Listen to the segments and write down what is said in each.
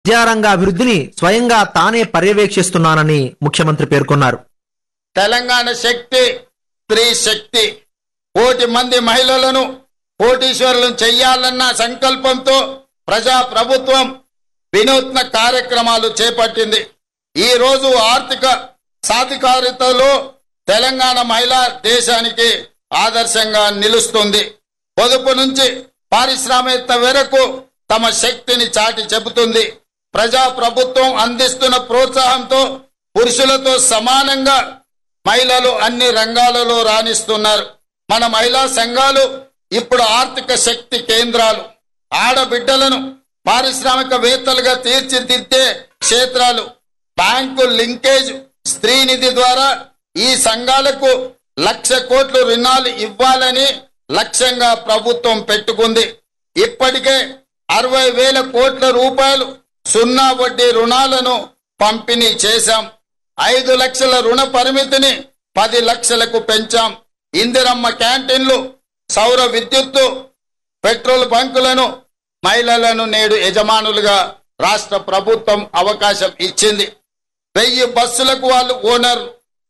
విద్యారంగ అభివృద్ధిని స్వయంగా తానే పర్యవేక్షిస్తున్నానని ముఖ్యమంత్రి పేర్కొన్నారు తెలంగాణ శక్తి స్త్రీ శక్తి కోటి మంది మహిళలను కోటీశ్వరులను చెయ్యాలన్న సంకల్పంతో ప్రజా ప్రభుత్వం వినూత్న కార్యక్రమాలు చేపట్టింది ఈ రోజు ఆర్థిక సాధికారితలో తెలంగాణ మహిళ దేశానికి ఆదర్శంగా నిలుస్తుంది పొదుపు నుంచి పారిశ్రామికత వరకు తమ శక్తిని చాటి చెబుతుంది ప్రజా ప్రభుత్వం అందిస్తున్న ప్రోత్సాహంతో పురుషులతో సమానంగా మహిళలు అన్ని రంగాలలో రాణిస్తున్నారు మన మహిళా సంఘాలు ఇప్పుడు ఆర్థిక శక్తి కేంద్రాలు ఆడబిడ్డలను పారిశ్రామికవేత్తలుగా తీర్చిదిద్దే క్షేత్రాలు బ్యాంకు లింకేజ్ స్త్రీ నిధి ద్వారా ఈ సంఘాలకు లక్ష కోట్ల రుణాలు ఇవ్వాలని లక్ష్యంగా ప్రభుత్వం పెట్టుకుంది ఇప్పటికే అరవై వేల కోట్ల రూపాయలు సున్నా వడ్డీ రుణాలను పంపిణీ చేశాం ఐదు లక్షల రుణ పరిమితిని పది లక్షలకు పెంచాం ఇందిరమ్మ క్యాంటీన్లు సౌర విద్యుత్తు పెట్రోల్ బంకులను మహిళలను నేడు యజమానులుగా రాష్ట్ర ప్రభుత్వం అవకాశం ఇచ్చింది వెయ్యి బస్సులకు వాళ్ళు ఓనర్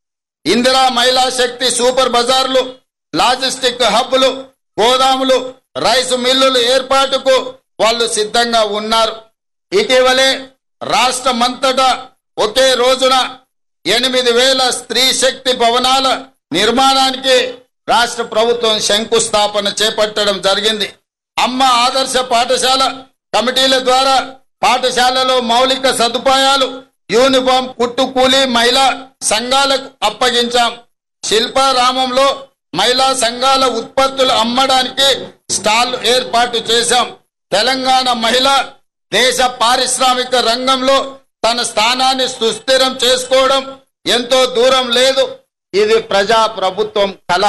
ఇందిరా మహిళా శక్తి సూపర్ బజార్లు లాజిస్టిక్ హబ్బులు గోదాములు రైస్ మిల్లులు ఏర్పాటుకు వాళ్ళు సిద్ధంగా ఉన్నారు ఇటీవలే రాష్ట్రమంతటా ఒకే రోజున ఎనిమిది వేల స్త్రీ శక్తి భవనాల నిర్మాణానికి రాష్ట్ర ప్రభుత్వం శంకుస్థాపన చేపట్టడం జరిగింది అమ్మ ఆదర్శ పాఠశాల కమిటీల ద్వారా పాఠశాలలో మౌలిక సదుపాయాలు యూనిఫామ్ కుట్టు కూలీ మహిళా సంఘాలకు అప్పగించాం శిల్పారామంలో మహిళా సంఘాల ఉత్పత్తులు అమ్మడానికి స్టాల్ ఏర్పాటు చేశాం తెలంగాణ మహిళ దేశ పారిశ్రామిక రంగంలో తన స్థానాన్ని సుస్థిరం చేసుకోవడం ఎంతో దూరం లేదు ఇది ప్రజా ప్రభుత్వం కళ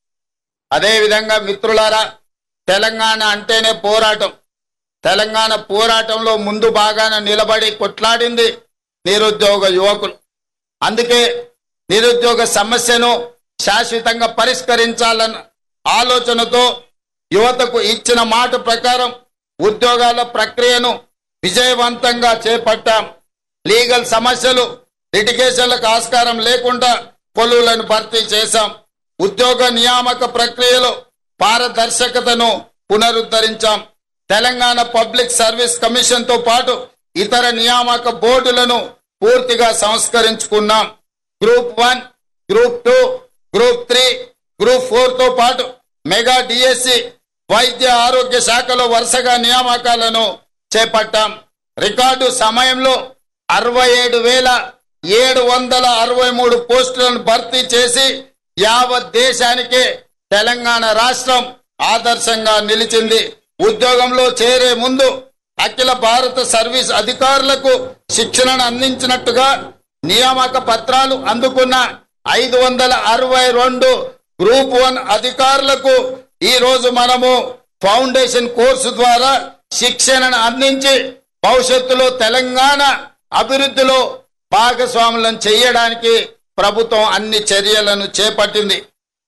అదేవిధంగా మిత్రులారా తెలంగాణ అంటేనే పోరాటం తెలంగాణ పోరాటంలో ముందు బాగాన నిలబడి కొట్లాడింది నిరుద్యోగ యువకులు అందుకే నిరుద్యోగ సమస్యను శాశ్వతంగా పరిష్కరించాలన్న ఆలోచనతో యువతకు ఇచ్చిన మాట ప్రకారం ఉద్యోగాల ప్రక్రియను విజయవంతంగా చేపట్టాం లీగల్ సమస్యలు లిటిగేషన్లకు ఆస్కారం లేకుండా కొలువులను భర్తీ చేశాం ఉద్యోగ నియామక ప్రక్రియలో పారదర్శకతను పునరుద్ధరించాం తెలంగాణ పబ్లిక్ సర్వీస్ కమిషన్ తో పాటు ఇతర నియామక బోర్డులను పూర్తిగా సంస్కరించుకున్నాం group one group two group three group four తో పాటు మెగా డిఎస్సి వైద్య ఆరోగ్య శాఖలో వరుసగా నియామకాలను చేపట్టాం రికార్డు సమయంలో అరవై ఏడు వేల ఏడు వందల అరవై మూడు పోస్టులను భర్తీ చేసి యావత్ దేశానికే తెలంగాణ రాష్ట్రం ఆదర్శంగా నిలిచింది ఉద్యోగంలో చేరే ముందు అఖిల భారత సర్వీస్ అధికారులకు శిక్షణను అందించినట్టుగా నియామక పత్రాలు అందుకున్న ఐదు వందల అరవై రెండు గ్రూప్ వన్ అధికారులకు ఈ రోజు మనము ఫౌండేషన్ కోర్సు ద్వారా శిక్షణను అందించి భవిష్యత్తులో తెలంగాణ అభివృద్ధిలో భాగస్వాములను చేయడానికి ప్రభుత్వం అన్ని చర్యలను చేపట్టింది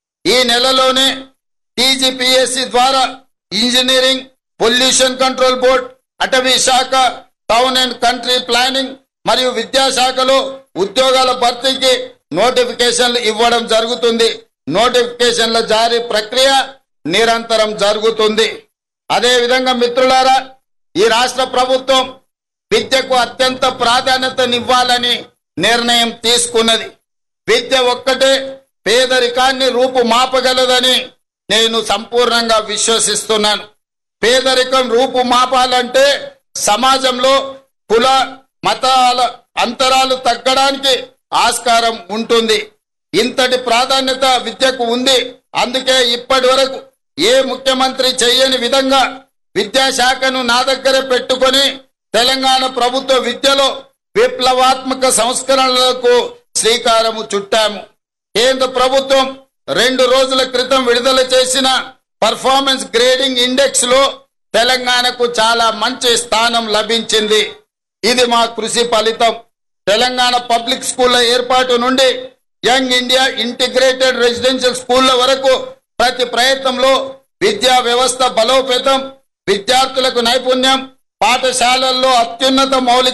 ఈ నెలలోనే టీజీపీఎస్సి ద్వారా ఇంజనీరింగ్ పొల్యూషన్ కంట్రోల్ బోర్డ్ అటవీ శాఖ టౌన్ అండ్ కంట్రీ ప్లానింగ్ మరియు విద్యాశాఖలో ఉద్యోగాల భర్తీకి నోటిఫికేషన్లు ఇవ్వడం జరుగుతుంది నోటిఫికేషన్ల జారీ ప్రక్రియ నిరంతరం జరుగుతుంది అదే విధంగా మిత్రులారా ఈ రాష్ట్ర ప్రభుత్వం విద్యకు అత్యంత ప్రాధాన్యతనివ్వాలని నిర్ణయం తీసుకున్నది విద్య ఒక్కటే పేదరికాన్ని రూపుమాపగలదని నేను సంపూర్ణంగా విశ్వసిస్తున్నాను పేదరికం రూపుమాపాలంటే సమాజంలో కుల మతాల అంతరాలు తగ్గడానికి ఆస్కారం ఉంటుంది ఇంతటి ప్రాధాన్యత విద్యకు ఉంది అందుకే ఇప్పటి వరకు ఏ ముఖ్యమంత్రి చెయ్యని విధంగా విద్యాశాఖను నా దగ్గర పెట్టుకొని తెలంగాణ ప్రభుత్వ విద్యలో విప్లవాత్మక సంస్కరణలకు శ్రీకారము చుట్టాము కేంద్ర ప్రభుత్వం రెండు రోజుల క్రితం విడుదల చేసిన పర్ఫార్మెన్స్ గ్రేడింగ్ ఇండెక్స్ లో తెలంగాణకు చాలా మంచి స్థానం లభించింది ఇది మా కృషి ఫలితం తెలంగాణ పబ్లిక్ స్కూళ్ల ఏర్పాటు నుండి యంగ్ ఇండియా ఇంటిగ్రేటెడ్ రెసిడెన్షియల్ స్కూళ్ల వరకు ప్రతి ప్రయత్నంలో విద్యా వ్యవస్థ బలోపేతం విద్యార్థులకు నైపుణ్యం పాఠశాలల్లో అత్యున్నత మౌలిక